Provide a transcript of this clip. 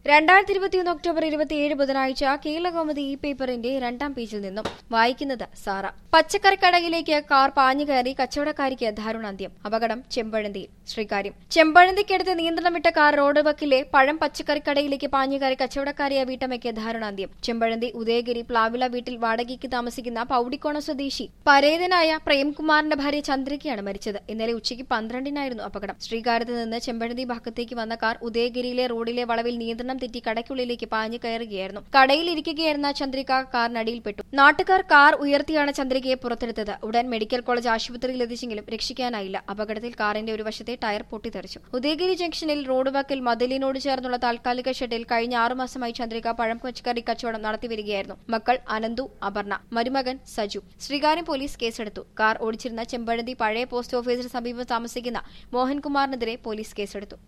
രണ്ടായിരത്തി ഇരുപത്തിയൊന്ന് ഒക്ടോബർ ഇരുപത്തിയേഴ് ബുധനാഴ്ച കേരളകൗമുദി ഈ പേപ്പറിന്റെ രണ്ടാം പേജിൽ നിന്നും വായിക്കുന്നത് സാറ പച്ചക്കറിക്കടയിലേക്ക് കാർ പാഞ്ഞുകയറി കച്ചവടക്കാരിക്ക് ദാരുണാന്ത്യം അപകടം ചെമ്പഴന്തിയിൽ ശ്രീകാര്യം ചെമ്പഴന്തിക്കടുത്ത് നിയന്ത്രണം വിട്ട കാർ റോഡ് വക്കിലെ പഴം പച്ചക്കറിക്കടയിലേക്ക് പാഞ്ഞുകയറി കച്ചവടക്കാരിയ വീട്ടമ്മയ്ക്ക് ദാരുണാന്ത്യം ചെമ്പഴന്തി ഉദയഗിരി പ്ലാവില വീട്ടിൽ വാടകയ്ക്ക് താമസിക്കുന്ന പൌടിക്കോണ സ്വദേശി പരേതനായ പ്രേംകുമാറിന്റെ ഭാര്യ ചന്ദ്രികയാണ് മരിച്ചത് ഇന്നലെ ഉച്ചയ്ക്ക് പന്ത്രണ്ടിനായിരുന്നു അപകടം ശ്രീകാര്യത്ത് നിന്ന് ചെമ്പഴന്തി ഭാഗത്തേക്ക് വന്ന കാർ ഉദയഗിരിയിലെ റോഡിലെ വളവിൽ നിയന്ത്രണം തെറ്റി കടയ്ക്കുള്ളിലേക്ക് പാഞ്ഞു കയറുകയായിരുന്നു കടയിലിരിക്കുകയായിരുന്ന ചന്ദ്രിക കാറിനടിയിൽപ്പെട്ടു നാട്ടുകാർ കാർ ഉയർത്തിയാണ് ചന്ദ്രികയെ പുറത്തെടുത്തത് ഉടൻ മെഡിക്കൽ കോളേജ് ആശുപത്രിയിൽ എത്തിച്ചെങ്കിലും രക്ഷിക്കാനായില്ല അപകടത്തിൽ കാറിന്റെ ഒരു വശത്തെ ടയർ പൊട്ടിത്തെറിച്ചു ഉദയഗിരി ജംഗ്ഷനിൽ റോഡ് വക്കിൽ മതിലിനോട് ചേർന്നുള്ള താൽക്കാലിക ഷെഡിൽ കഴിഞ്ഞ ആറുമാസമായി ചന്ദ്രിക പഴം പച്ചക്കറി കച്ചവടം നടത്തിവരികയായിരുന്നു മക്കൾ അനന്തു അപർണ മരുമകൻ സജു ശ്രീകാര്യം പോലീസ് കേസെടുത്തു കാർ ഓടിച്ചിരുന്ന ചെമ്പഴന്തി പഴയ പോസ്റ്റ് ഓഫീസിന് സമീപം താമസിക്കുന്ന മോഹൻകുമാറിനെതിരെ പോലീസ് കേസെടുത്തു